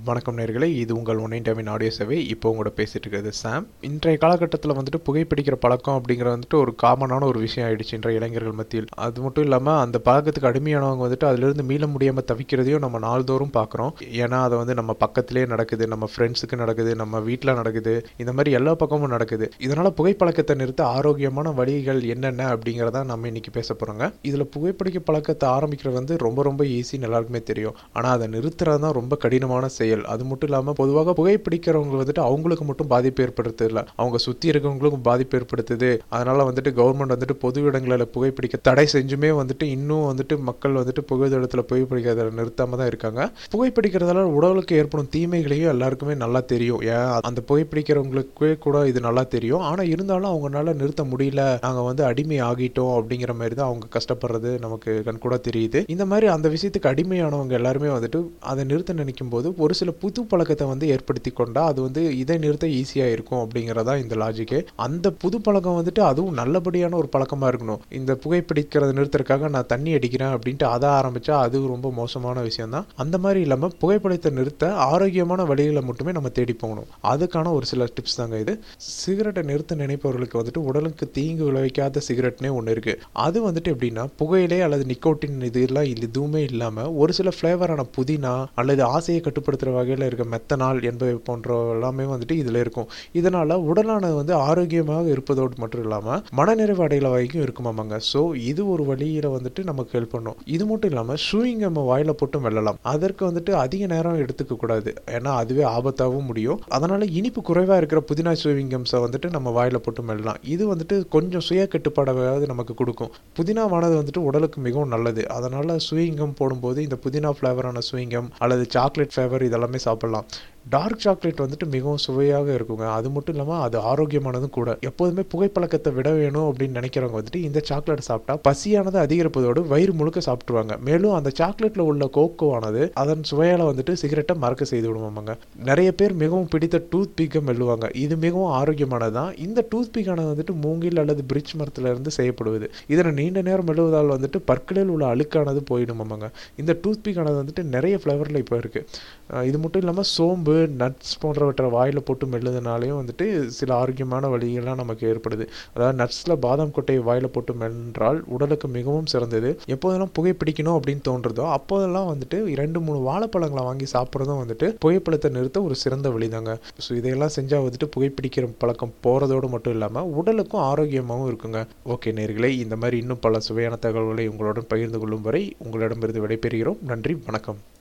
வணக்கம் நேர்களே இது உங்கள் ஒன் டைமின் ஆடியோ சேவை இப்போ உங்களோட பேசிட்டு இருக்கிறது சாம் இன்றைய காலகட்டத்தில் வந்துட்டு புகைப்பிடிக்கிற பழக்கம் அப்படிங்கிறது வந்துட்டு ஒரு காமனான ஒரு விஷயம் ஆயிடுச்சு இன்றைய இளைஞர்கள் மத்தியில் அது மட்டும் இல்லாமல் அந்த பழக்கத்துக்கு அடிமையானவங்க வந்துட்டு அதிலிருந்து மீள முடியாமல் தவிக்கிறதையும் நம்ம நாள்தோறும் பார்க்குறோம் ஏன்னா அதை வந்து நம்ம பக்கத்திலே நடக்குது நம்ம ஃப்ரெண்ட்ஸுக்கு நடக்குது நம்ம வீட்டில் நடக்குது இந்த மாதிரி எல்லா பக்கமும் நடக்குது இதனால் புகைப்பழக்கத்தை நிறுத்த ஆரோக்கியமான வழிகள் என்னென்ன அப்படிங்கிறத நம்ம இன்னைக்கு பேச போகிறோங்க இதில் புகைப்பிடிக்க பழக்கத்தை ஆரம்பிக்கிறது வந்து ரொம்ப ரொம்ப ஈஸின்னு எல்லாருக்குமே தெரியும் ஆனால் அதை நிறுத்துறது தான் ரொம்ப கடினமான செயல் அது மட்டும் இல்லாமல் பொதுவாக புகைப்பிடிக்கிறவங்க வந்துட்டு அவங்களுக்கு மட்டும் பாதிப்பு ஏற்படுத்துது இல்லை அவங்க சுற்றி இருக்கவங்களுக்கும் பாதிப்பு ஏற்படுத்துது அதனால வந்துட்டு கவர்மெண்ட் வந்துட்டு பொது இடங்களில் புகைப்பிடிக்க தடை செஞ்சுமே வந்துட்டு இன்னும் வந்துட்டு மக்கள் வந்துட்டு புகை இடத்துல புகைப்பிடிக்கிறத நிறுத்தாம தான் இருக்காங்க புகைப்பிடிக்கிறதால உடலுக்கு ஏற்படும் தீமைகளையும் எல்லாருக்குமே நல்லா தெரியும் ஏன் அந்த புகைப்பிடிக்கிறவங்களுக்கே கூட இது நல்லா தெரியும் ஆனால் இருந்தாலும் அவங்களால நிறுத்த முடியல நாங்கள் வந்து அடிமை ஆகிட்டோம் அப்படிங்கிற மாதிரி தான் அவங்க கஷ்டப்படுறது நமக்கு கண்கூட தெரியுது இந்த மாதிரி அந்த விஷயத்துக்கு அடிமையானவங்க எல்லாருமே வந்துட்டு அதை நிறுத்த நினைக்கும் போது ஒரு சில புது பழக்கத்தை வந்து ஏற்படுத்தி கொண்டா அது வந்து இதை நிறுத்த ஈஸியாக இருக்கும் அப்படிங்கிறதா இந்த லாஜிக்கே அந்த புது பழக்கம் வந்துட்டு அதுவும் நல்லபடியான ஒரு பழக்கமாக இருக்கணும் இந்த புகைப்பிடிக்கிறத நிறுத்துறதுக்காக நான் தண்ணி அடிக்கிறேன் அப்படின்ட்டு அதை ஆரம்பிச்சா அது ரொம்ப மோசமான விஷயம் தான் அந்த மாதிரி இல்லாமல் புகைப்படத்தை நிறுத்த ஆரோக்கியமான வழிகளை மட்டுமே நம்ம தேடி போகணும் அதுக்கான ஒரு சில டிப்ஸ் தாங்க இது சிகரெட்டை நிறுத்த நினைப்பவர்களுக்கு வந்துட்டு உடலுக்கு தீங்கு விளைவிக்காத சிகரெட்னே ஒன்று இருக்குது அது வந்துட்டு எப்படின்னா புகையிலே அல்லது நிக்கோட்டின் இதெல்லாம் எதுவுமே இல்லாமல் ஒரு சில ஃப்ளேவரான புதினா அல்லது ஆசையை கட்டுப்படுத்துகிற வகையில் இருக்க மெத்தனால் என்பவை போன்ற எல்லாமே வந்துட்டு இதில் இருக்கும் இதனால் உடலானது வந்து ஆரோக்கியமாக இருப்பதோடு மட்டும் இல்லாமல் மனநிறைவு அடையில வரைக்கும் இருக்குமாமாங்க ஸோ இது ஒரு வழியில் வந்துட்டு நமக்கு ஹெல்ப் பண்ணும் இது மட்டும் இல்லாமல் ஷூயிங் நம்ம வாயில் போட்டு மெல்லலாம் அதற்கு வந்துட்டு அதிக நேரம் எடுத்துக்க கூடாது ஏன்னா அதுவே ஆபத்தாகவும் முடியும் அதனால் இனிப்பு குறைவாக இருக்கிற புதினா ஷூவிங்கம்ஸை வந்துட்டு நம்ம வாயில் போட்டு மெல்லலாம் இது வந்துட்டு கொஞ்சம் சுய கட்டுப்பாடாவது நமக்கு கொடுக்கும் புதினாவானது வந்துட்டு உடலுக்கு மிகவும் நல்லது அதனால் சுவிங்கம் போடும்போது இந்த புதினா ஃப்ளேவரான சுவிங்கம் அல்லது சாக்லேட் ஃப்ளேவர் இதெல்லாமே சாப்பிட்லாம் டார்க் சாக்லேட் வந்துட்டு மிகவும் சுவையாக இருக்குங்க அது மட்டும் இல்லாமல் அது ஆரோக்கியமானதும் கூட எப்போதுமே புகைப்பழக்கத்தை விட வேணும் அப்படின்னு நினைக்கிறவங்க வந்துட்டு இந்த சாக்லேட் சாப்பிட்டா பசியானது அதிகரிப்பதோடு வயிறு முழுக்க சாப்பிட்ருவாங்க மேலும் அந்த சாக்லேட்டில் உள்ள கோக்கோவானது அதன் சுவையால் வந்துட்டு சிகரெட்டை மறக்க செய்து விடுவாங்க நிறைய பேர் மிகவும் பிடித்த டூத் பீக்கை மெல்லுவாங்க இது மிகவும் ஆரோக்கியமானது தான் இந்த டூத் பீக்கானது வந்துட்டு மூங்கில் அல்லது பிரிட்ஜ் மரத்துல இருந்து செய்யப்படுவது இதனை நீண்ட நேரம் மெல்லுவதால் வந்துட்டு பற்களில் உள்ள அழுக்கானது போயிடுமாங்க இந்த டூத் பீக்கானது வந்துட்டு நிறைய ஃப்ளேவரில் இப்போ இருக்குது இது மட்டும் இல்லாமல் சோம்பு நட்ஸ் போன்றவற்றை வாயில் போட்டு மெல்லுதுனாலையும் வந்துட்டு சில ஆரோக்கியமான வழிகள்லாம் நமக்கு ஏற்படுது அதாவது நட்ஸில் பாதாம் கொட்டையை வாயில் போட்டு மென்றால் உடலுக்கு மிகவும் சிறந்தது எப்போதெல்லாம் புகைப்பிடிக்கணும் அப்படின்னு தோன்றதோ அப்போதெல்லாம் வந்துட்டு இரண்டு மூணு வாழைப்பழங்களை வாங்கி சாப்பிட்றதும் வந்துட்டு புகைப்பழத்தை நிறுத்த ஒரு சிறந்த வழிதாங்க ஸோ இதையெல்லாம் செஞ்சால் வந்துட்டு புகைப்பிடிக்கிற பழக்கம் போகிறதோடு மட்டும் இல்லாமல் உடலுக்கும் ஆரோக்கியமாகவும் இருக்குங்க ஓகே நேர்களே இந்த மாதிரி இன்னும் பல சுவையான தகவல்களை உங்களுடன் பகிர்ந்து கொள்ளும் வரை உங்களிடமிருந்து விடைபெறுகிறோம் நன்றி வணக்கம்